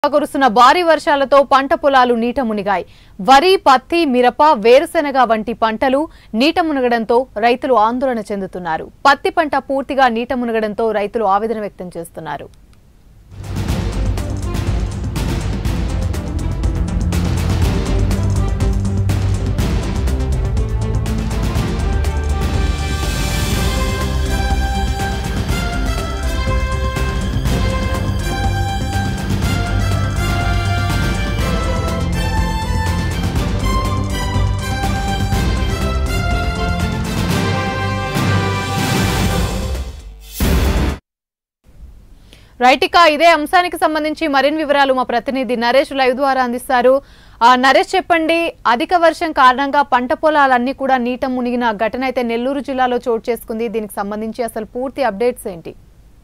కురుస్తున్న భారీ వర్షాలతో పంట పొలాలు నీట మునిగాయి వరి పత్తి మిరప వేరుశెనగ వంటి పంటలు నీట మునగడంతో రైతులు ఆందోళన చెందుతున్నారు పత్తి పంట పూర్తిగా నీట మునగడంతో రైతులు ఆవేదన వ్యక్తం చేస్తున్నారు రైట్ ఇక ఇదే అంశానికి సంబంధించి మరిన్ని వివరాలు మా ప్రతినిధి నరేష్ లైవ్ ద్వారా అందిస్తారు ఆ, నరేష్ చెప్పండి అధిక వర్షం కారణంగా పంట పొలాలన్నీ కూడా నీట మునిగిన ఘటన అయితే నెల్లూరు జిల్లాలో చోటు చేసుకుంది దీనికి సంబంధించి అసలు పూర్తి అప్డేట్స్ ఏంటి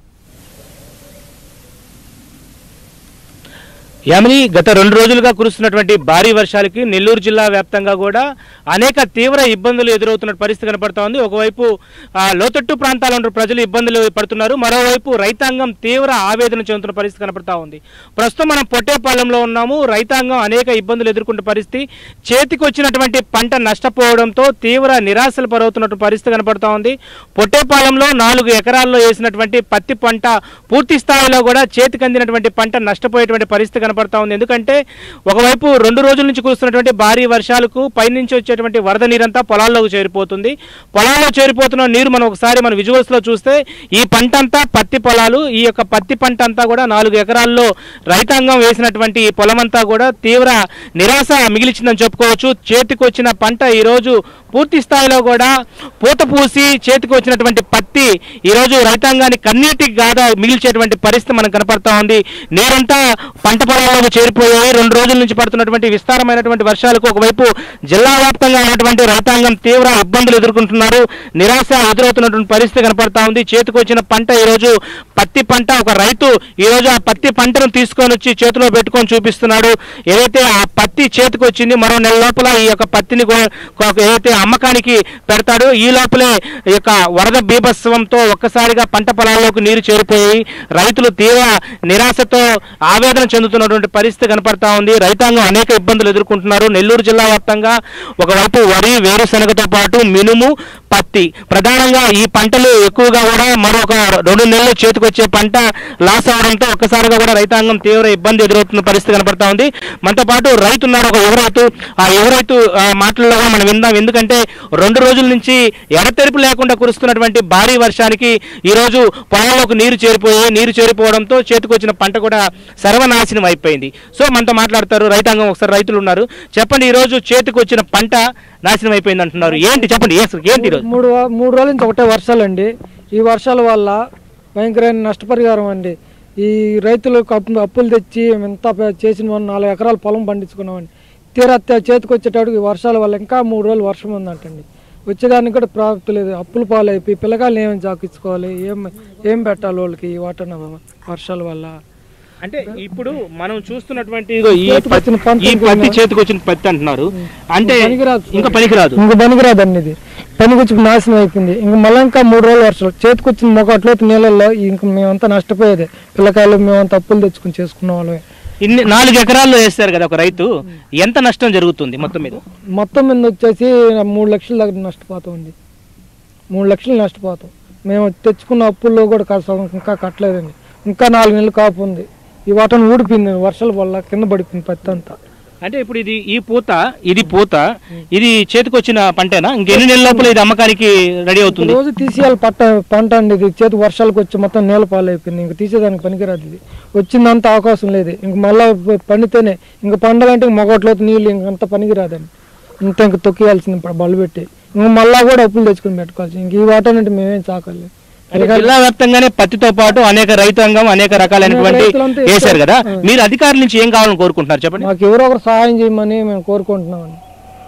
యామిని గత రెండు రోజులుగా కురుస్తున్నటువంటి భారీ వర్షాలకి నెల్లూరు జిల్లా వ్యాప్తంగా కూడా అనేక తీవ్ర ఇబ్బందులు ఎదురవుతున్న పరిస్థితి కనపడతా ఉంది ఒకవైపు ఆ, లోతట్టు ప్రాంతాల్లో ఉన్న ప్రజలు ఇబ్బందులు పడుతున్నారు మరోవైపు రైతాంగం తీవ్ర ఆవేదన చెందుతున్న పరిస్థితి కనపడతా ఉంది ప్రస్తుతం మనం పొట్టేపాలెంలో ఉన్నాము రైతాంగం అనేక ఇబ్బందులు ఎదుర్కొంటున్న పరిస్థితి చేతికి వచ్చినటువంటి పంట నష్టపోవడంతో తీవ్ర నిరాశలు పరవుతున్నటువంటి పరిస్థితి కనపడతా ఉంది పొట్టేపాలెంలో నాలుగు ఎకరాల్లో వేసినటువంటి పత్తి పంట పూర్తి స్థాయిలో కూడా చేతికి అందినటువంటి పంట నష్టపోయేటువంటి పరిస్థితి కనపడతా ఉంది ఎందుకంటే ఒకవైపు రెండు రోజుల నుంచి కురుస్తున్నటువంటి భారీ వర్షాలకు పైనుంచి వచ్చేటువంటి వరద నీరంతా పొలాల్లోకి చేరిపోతుంది పొలాల్లో చేరిపోతున్న నీరు మనం ఒకసారి మన విజువల్స్ లో చూస్తే ఈ పంట అంతా పత్తి పొలాలు ఈ యొక్క పత్తి పంట అంతా కూడా నాలుగు ఎకరాల్లో రైతాంగం వేసినటువంటి ఈ పొలం అంతా కూడా తీవ్ర నిరాశ మిగిలిచిందని చెప్పుకోవచ్చు చేతికి వచ్చిన పంట ఈ రోజు పూర్తి స్థాయిలో కూడా పూత పూసి చేతికి వచ్చినటువంటి పత్తి ఈ రోజు రైతాంగాన్ని కన్నీటి గాథ మిగిల్చేటువంటి పరిస్థితి మనకు కనపడతా ఉంది నీరంతా పంట పొలాలకు చేరిపోయాయి రెండు రోజుల నుంచి పడుతున్నటువంటి విస్తారమైనటువంటి వర్షాలకు ఒకవైపు జిల్లా వ్యాప్తంగా ఉన్నటువంటి రైతాంగం తీవ్ర ఇబ్బందులు ఎదుర్కొంటున్నారు నిరాశ ఎదురవుతున్నటువంటి పరిస్థితి కనపడతా ఉంది చేతికి వచ్చిన పంట ఈ రోజు పత్తి పంట ఒక రైతు ఈ రోజు ఆ పత్తి పంటను తీసుకొని వచ్చి చేతిలో పెట్టుకొని చూపిస్తున్నాడు ఏదైతే ఆ పత్తి చేతికి వచ్చింది మరో నెల లోపల ఈ యొక్క పత్తిని కో- కో- ఏదైతే అమ్మకానికి పెడతాడో ఈ లోపలే ఈ యొక్క వరద బీభత్సవంతో ఒక్కసారిగా పంట పొలాల్లోకి నీరు చేరిపోయి రైతులు తీవ్ర నిరాశతో ఆవేదన చెందుతున్నటువంటి పరిస్థితి కనపడతా ఉంది రైతాంగం అనేక ఇబ్బందులు ఎదుర్కొంటున్నారు నెల్లూరు జిల్లా వ్యాప్తంగా ఒకవైపు వరి వేరుశనగతో పాటు మినుము పత్తి ప్రధానంగా ఈ పంటలు ఎక్కువగా కూడా మరొక రెండు నెలలు చేతికొచ్చే పంట లాస్ అవడంతో ఒక్కసారిగా కూడా రైతాంగం తీవ్ర ఇబ్బంది ఎదురవుతున్న పరిస్థితి కనపడతా ఉంది మనతో పాటు రైతు ఉన్నారు ఒక యువ రైతు ఆ యువ రైతు ఆ, మాటల్లో కూడా మనం విందాం ఎందుకంటే రెండు రోజుల నుంచి ఎడతెరిపి లేకుండా కురుస్తున్నటువంటి భారీ వర్షానికి ఈ రోజు పొలంలోకి నీరు చేరిపోయి నీరు చేరిపోవడంతో చేతికొచ్చిన పంట కూడా సర్వనాశనం అయిపోయింది సో మనతో మాట్లాడతారు రైతాంగం ఒకసారి రైతులు ఉన్నారు చెప్పండి ఈ రోజు చేతికి వచ్చిన పంట నాశనం అయిపోయింది అంటున్నారు ఏంటి చెప్పండి ఏ- ఏంటి ఈరోజు మూడు వా- మూడు రోజుల నుంచి ఒకటే వర్షాలండి ఈ వర్షాల వల్ల భయంకరమైన నష్టపరిహారం అండి ఈ రైతులకు అప్పు అప్పులు తెచ్చి ఎంత ప- చేసిన వాళ్ళు నాలుగు ఎకరాల పొలం పండించుకున్నామండి తీరా తే- చేతికి వచ్చేటప్పటికి ఈ వర్షాల వల్ల ఇంకా మూడు రోజులు వర్షం ఉందంటండి వచ్చేదానికి కూడా ప్రాప్తి లేదు అప్పులు పాలైపోయి పిల్లగాళ్ళు ఏమేమి చాకించుకోవాలి ఏం ఏం పెట్టాలి వాళ్ళకి ఈ వాటర్ వర్షాల వల్ల అంటే ఇప్పుడు మనం చూస్తున్నటువంటి ఇదిగో ఈ చేతికి పత్తి- వచ్చిన పంట ఈ ఇంకా పత్తి చేతికి వచ్చిన పత్తి అంటున్నారు అంటే పనికిరాదు. ఇంకా పనికిరాదు ఇంక పనికిరాదండి ఇది పనికొచ్చి నాశనం అయిపోయింది ఇంక మళ్ళీ ఇంకా మూడు రోజులు వర్షాలు చేతికొచ్చిన మొక్క అట్లోపు నీళ్ళల్లో ఇంక మేమంతా నష్టపోయేది పిల్లకాయలు మేమంతా అప్పులు తెచ్చుకుని చేసుకున్న వాళ్ళమే ఇన్ని నాలుగు ఎకరాల్లో వేస్తారు కదా ఒక రైతు ఎంత నష్టం జరుగుతుంది మొత్తం మీద మొత్తం మీద వచ్చేసి మూడు లక్షల దగ్గర నష్టపోతామండి మూడు లక్షలు నష్టపోతాం మేము తెచ్చుకున్న అప్పుల్లో కూడా కాస్త ఇంకా కట్టలేదండి ఇంకా నాలుగు నెలలు కాపు ఉంది ఈ వాటను ఊడిపోయింది వర్షాల వల్ల కింద పడిపోయింది పత్తి అంతా అంటే ఇప్పుడు ఇది ఈ పూత ఇది పూత ఇది చేతికి వచ్చిన పంటేనా ఇంకెన్ని నెలల లోపల ఇది అమ్మకానికి రెడీ అవుతుంది రోజు తీసేయాలి పంట పంట అండి ఇది చేతి వర్షాలకు వచ్చి మొత్తం నేల పాలైపోయింది ఇంక తీసేదానికి పనికిరాదు ఇది వచ్చిందంత అవకాశం లేదు ఇంక మళ్ళీ పండితేనే ఇంక పండాలంటే మొగట్లో నీళ్ళు ఇంకంత పనికిరాదండి ఇంత ఇంక తొక్కియాల్సింది ఇప్పుడు బళ్ళు పెట్టి ఇంక మళ్ళా కూడా అప్పులు తెచ్చుకొని పెట్టుకోవాల్సి ఇంక ఈ వాటర్ అంటే మేమేం చాకాలి అంటే జిల్లా వ్యాప్తంగానే పత్తితో పాటు అనేక రైతాంగం అనేక రకాలైనటువంటి రైతులంతా వేశారు కదా మీరు అధికారుల నుంచి ఏం కావాలని కోరుకుంటున్నారు చెప్పండి మాకు ఎవరో ఒకరు సహాయం చేయమని మేము కోరుకుంటున్నామండి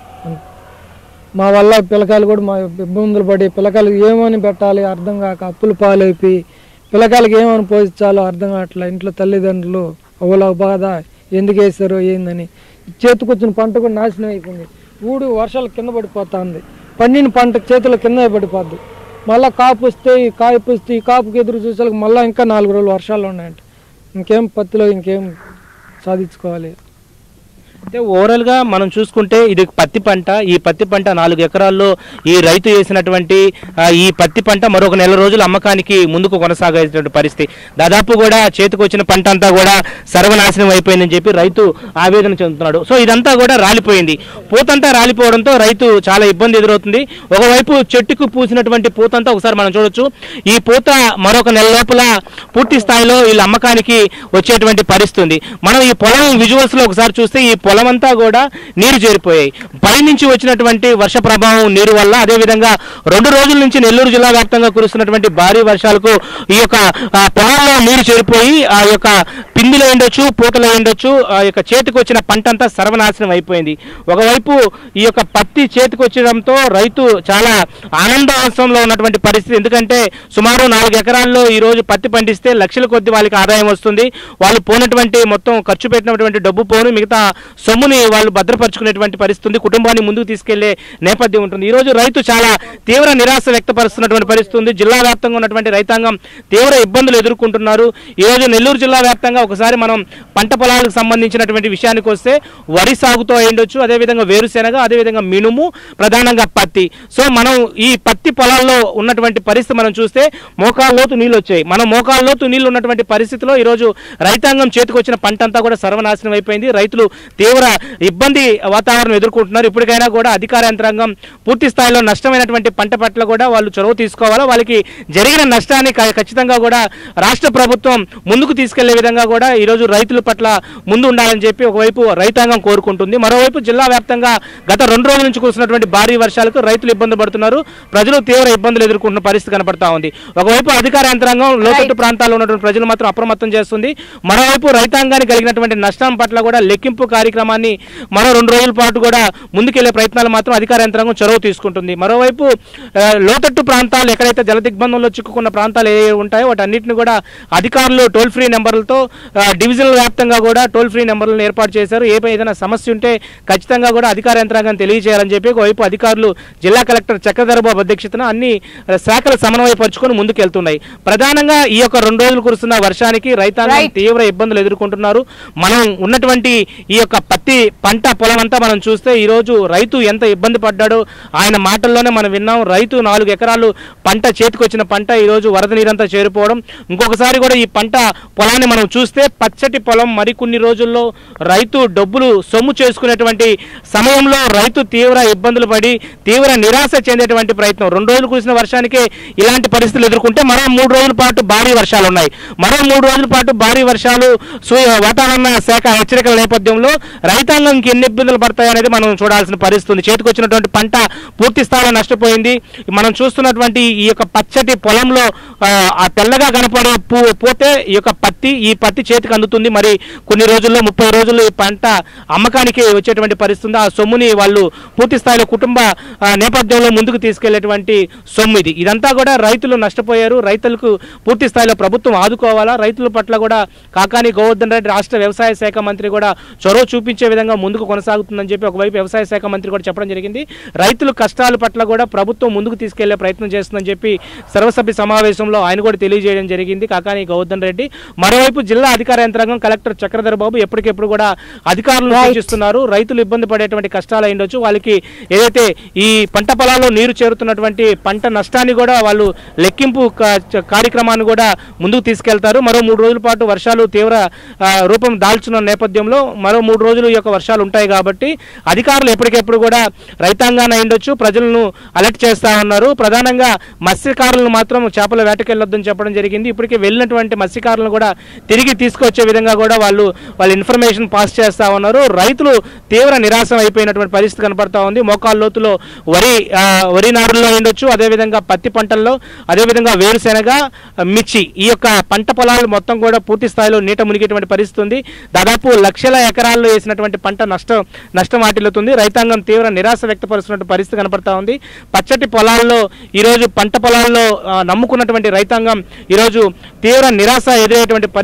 మా వల్ల పిల్లకాయలు కూడా మా ఇబ్బందులు పడి పిల్లకాయలు ఏమని పెట్టాలి అర్థం కాక అప్పులు పాలైపోయి పిల్లకాయలకి ఏమని పోషించాలో అర్థం కావట్లే ఇంట్లో తల్లిదండ్రులు అవ్వల బాధ ఎందుకు వేసారో ఏందని చేతికొచ్చిన పంట కూడా నాశనం అయిపోయింది ఊడు వర్షాలు కింద పడిపోతుంది పండిన పంట చేతుల కింద పడిపోద్ది మళ్ళీ కాపు వస్తే ఈ కాపు వస్తే ఈ కాపుకి ఎదురు చూసాక మళ్ళీ ఇంకా నాలుగు రోజులు వర్షాలు ఉన్నాయంట ఇంకేం పత్తిలో ఇంకేం సాధించుకోవాలి అంటే ఓవరాల్ గా మనం చూసుకుంటే ఇది పత్తి పంట ఈ పత్తి పంట నాలుగు ఎకరాల్లో ఈ రైతు వేసినటువంటి ఆ, ఈ పత్తి పంట మరొక నెల రోజులు అమ్మకానికి ముందుకు కొనసాగేటువంటి పరిస్థితి దాదాపు కూడా చేతికి వచ్చిన పంట అంతా కూడా సర్వనాశనం అయిపోయిందని చెప్పి రైతు ఆవేదన చెందుతున్నాడు సో ఇదంతా కూడా రాలిపోయింది పూతంతా రాలిపోవడంతో రైతు చాలా ఇబ్బంది ఎదురవుతుంది ఒకవైపు చెట్టుకు పూసినటువంటి పూతంతా ఒకసారి మనం చూడొచ్చు ఈ పూత మరొక నెల లోపల పూర్తి స్థాయిలో వీళ్ళ అమ్మకానికి వచ్చేటువంటి పరిస్థితి ఉంది మనం ఈ పొలం విజువల్స్ లో ఒకసారి చూస్తే ఈ పొలం అంతా కూడా నీరు చేరిపోయాయి పైనుంచి వచ్చినటువంటి వర్ష ప్రభావం నీరు వల్ల అదేవిధంగా రెండు రోజుల నుంచి నెల్లూరు జిల్లా వ్యాప్తంగా కురుస్తున్నటువంటి భారీ వర్షాలకు ఈ యొక్క ఆ, పొలంలో నీరు చేరిపోయి ఆ యొక్క పిండిలో ఉండొచ్చు పూతలో ఉండొచ్చు ఆ యొక్క చేతికి వచ్చిన పంట అంతా సర్వనాశనం అయిపోయింది ఒకవైపు ఈ యొక్క పత్తి చేతికి వచ్చడంతో రైతు చాలా ఆనందోత్సవంలో ఉన్నటువంటి పరిస్థితి ఎందుకంటే సుమారు నాలుగు ఎకరాల్లో ఈ రోజు పత్తి పండిస్తే లక్షల కొద్ది వాళ్ళకి ఆదాయం వస్తుంది వాళ్ళు పోయినటువంటి మొత్తం ఖర్చు పెట్టినటువంటి డబ్బు పోను మిగతా సొమ్ముని వాళ్ళు భద్రపరుచుకునేటువంటి పరిస్థితి ఉంది కుటుంబాన్ని ముందుకు తీసుకెళ్లే నేపథ్యం ఉంటుంది ఈ రోజు రైతు చాలా తీవ్ర నిరాశ వ్యక్తపరుస్తున్నటువంటి పరిస్థితి ఉంది జిల్లా వ్యాప్తంగా ఉన్నటువంటి రైతాంగం తీవ్ర ఇబ్బందులు ఎదుర్కొంటున్నారు ఈ రోజు నెల్లూరు జిల్లా వ్యాప్తంగా ఒకసారి మనం పంట పొలాలకు సంబంధించినటువంటి విషయానికి వస్తే వరి సాగుతో అయ్యుండొచ్చు అదేవిధంగా వేరుశెనగ అదేవిధంగా మినుము ప్రధానంగా పత్తి సో మనం ఈ పత్తి పొలాల్లో ఉన్నటువంటి పరిస్థితి మనం చూస్తే మోకాల్లోతు నీళ్ళు వచ్చాయి మనం మోకాల్లోతు నీళ్ళు ఉన్నటువంటి పరిస్థితిలో ఈరోజు రైతాంగం చేతికొచ్చిన పంట అంతా కూడా సర్వనాశనం అయిపోయింది రైతులు తీవ్ర ఇబ్బంది వాతావరణం ఎదుర్కొంటున్నారు ఇప్పటికైనా కూడా అధికార యంత్రాంగం పూర్తి స్థాయిలో నష్టమైనటువంటి పంట పట్ల కూడా వాళ్ళు చొరవ తీసుకోవాలా వాళ్ళకి జరిగిన నష్టాన్ని క- ఖచ్చితంగా కూడా రాష్ట్ర ప్రభుత్వం ముందుకు తీసుకెళ్లే విధంగా కూడా ఈరోజు రైతుల పట్ల ముందు ఉండాలని చెప్పి ఒకవైపు రైతాంగం కోరుకుంటుంది మరోవైపు జిల్లా వ్యాప్తంగా గత రెండు రోజుల నుంచి కురిసినటువంటి భారీ వర్షాలకు రైతులు ఇబ్బంది పడుతున్నారు ప్రజలు తీవ్ర ఇబ్బందులు ఎదుర్కొంటున్న పరిస్థితి కనపడతా ఉంది ఒకవైపు అధికార యంత్రాంగం లోతట్టు ప్రాంతాల్లో ఉన్నటువంటి ప్రజలు మాత్రం అప్రమత్తం చేస్తుంది మరోవైపు రైతాంగానికి కలిగినటువంటి నష్టం పట్ల కూడా లెక్కింపు కార్యక్రమాన్ని మరో రెండు రోజుల పాటు కూడా ముందుకెళ్లే ప్రయత్నాలు మాత్రం అధికార యంత్రాంగం చొరవ తీసుకుంటుంది మరోవైపు ఆ, లోతట్టు ప్రాంతాలు ఎక్కడైతే జల దిగ్బంధంలో చిక్కుకున్న ప్రాంతాలు ఏ ఉంటాయో వాటన్నిటిని కూడా అధికారులు టోల్ ఫ్రీ నెంబర్లతో ఆ, డివిజనల్ వ్యాప్తంగా కూడా టోల్ ఫ్రీ నెంబర్లను ఏర్పాటు చేశారు ఏ ఏదైనా సమస్య ఉంటే ఖచ్చితంగా కూడా అధికార యంత్రాంగం తెలియజేయాలని చెప్పి ఒకవైపు అధికారులు జిల్లా కలెక్టర్ చక్రధరబాబు అధ్యక్షతన అన్ని ఆ, శాఖలు సమన్వయపరుచుకొని ముందుకెళ్తున్నాయి ప్రధానంగా ఈ యొక్క రెండు రోజులు కురుస్తున్న వర్షానికి రైతాంగం Right. తీవ్ర ఇబ్బందులు ఎదుర్కొంటున్నారు మనం ఉన్నటువంటి ఈ యొక్క పత్తి పంట పొలం అంతా మనం చూస్తే ఈ రోజు రైతు ఎంత ఇబ్బంది పడ్డాడో ఆయన మాటల్లోనే మనం విన్నాం రైతు నాలుగు ఎకరాలు పంట చేతికొచ్చిన పంట ఈ రోజు వరద నీరంతా చేరిపోవడం ఇంకొకసారి కూడా ఈ పంట పొలాన్ని మనం చూస్తే పచ్చటి పొలం మరికొన్ని రోజుల్లో రైతు డబ్బులు సొమ్ము చేసుకునేటువంటి సమయంలో రైతు తీవ్ర ఇబ్బందులు పడి తీవ్ర నిరాశ చెందేటువంటి ప్రయత్నం రెండు రోజులు కురిసిన వర్షానికే ఇలాంటి పరిస్థితులు ఎదుర్కొంటే మరో మూడు రోజుల పాటు భారీ వర్షాలు ఉన్నాయి మరో మూడు రోజుల పాటు భారీ వర్షాలు సూ- వాతావరణ శాఖ హెచ్చరికల నేపథ్యంలో రైతాంగంకి ఎన్ని ఇబ్బందులు పడతాయి అనేది మనం చూడాల్సిన పరిస్థితి ఉంది చేతికొచ్చినటువంటి పంట పూర్తి స్థాయిలో నష్టపోయింది మనం చూస్తున్నటువంటి ఈ యొక్క పచ్చటి పొలంలో ఆ, ఆ తెల్లగా కనపడే పూ పోతే ఈ యొక్క పత్తి ఈ పత్తి చేతికి అందుతుంది మరి కొన్ని రోజుల్లో ముప్పై రోజుల్లో ఈ పంట అమ్మకానికి వచ్చేటువంటి పరిస్థితి ఉంది ఆ సొమ్ముని వాళ్ళు పూర్తి స్థాయిలో కుటుంబ ఆ, నేపథ్యంలో ముందుకు తీసుకెళ్లేటువంటి సొమ్ము ఇది ఇదంతా కూడా రైతులు నష్టపోయారు రైతులకు పూర్తి స్థాయిలో ప్రభుత్వం ఆదుకోవాలా రైతుల పట్ల కూడా కాకాని గోవర్ధన్ రెడ్డి రాష్ట్ర వ్యవసాయ శాఖ మంత్రి కూడా చొరవ చూపించే విధంగా ముందుకు కొనసాగుతుందని చెప్పి ఒకవైపు వ్యవసాయ శాఖ మంత్రి కూడా చెప్పడం జరిగింది రైతుల కష్టాల పట్ల కూడా ప్రభుత్వం ముందుకు తీసుకెళ్లే ప్రయత్నం చేస్తుందని చెప్పి సర్వసభ్య సమావేశంలో ఆయన కూడా తెలియజేయడం జరిగింది కాకాని గోవర్ధన్ రెడ్డి మరోవైపు జిల్లా అధికార యంత్రాంగం కలెక్టర్ చక్రధర్ బాబు ఎప్పటికెప్పుడు కూడా అధికారులు సూచిస్తున్నారు రైతులు ఇబ్బంది పడేటువంటి కష్టాలు అయి ఉండొచ్చు వాళ్ళకి ఏదైతే ఈ పంట పొలాల్లో నీరు చేరుతున్నటువంటి పంట నష్టాన్ని కూడా వాళ్ళు లెక్కింపు కా- చ- కార్యక్రమాన్ని కూడా ముందుకు తీసుకెళ్తారు మరో మూడు రోజుల పాటు వర్షాలు తీవ్ర ఆ, రూపం దాల్చున్న నేపథ్యంలో మరో మూడు రోజులు ఈ యొక్క వర్షాలు ఉంటాయి కాబట్టి అధికారులు ఎప్పటికెప్పుడు కూడా రైతాంగాన్ని అయిండొచ్చు ప్రజలను అలర్ట్ చేస్తా ఉన్నారు ప్రధానంగా మత్స్యకారులను మాత్రం చేపల వేటకెళ్ళొద్దని చెప్పడం జరిగింది ఇప్పటికే వెళ్ళినటువంటి మత్స్యకారులను కూడా తిరిగి తీసుకొచ్చే విధంగా కూడా వాళ్ళు వాళ్ళ ఇన్ఫర్మేషన్ పాస్ చేస్తా ఉన్నారు రైతులు తీవ్ర నిరాశ అయిపోయినటువంటి పరిస్థితి కనపడతా ఉంది మోకాళ్ళ లోతులో వరి ఆ, వరి నారుల్లో ఉండొచ్చు అదేవిధంగా పత్తి పంటల్లో అదేవిధంగా వేరుశెనగ ఆ, మిర్చి ఈ యొక్క పంట పొలాలు మొత్తం కూడా పూర్తి స్థాయిలో నీట మునిగేటువంటి పరిస్థితి ఉంది దాదాపు లక్షల ఎకరాల్లో వేసినటువంటి పంట నష్టం నష్టం వాటిల్లుతుంది రైతాంగం తీవ్ర నిరాశ వ్యక్తపరుస్తున్నటువంటి పరిస్థితి కనపడతా ఉంది పచ్చటి పొలాల్లో ఈరోజు పంట పొలాల్లో ఆ, నమ్ముకున్నటువంటి రైతాంగం ఈరోజు తీవ్ర నిరాశ ఎదురయ్యేటువంటి పరిస్థితి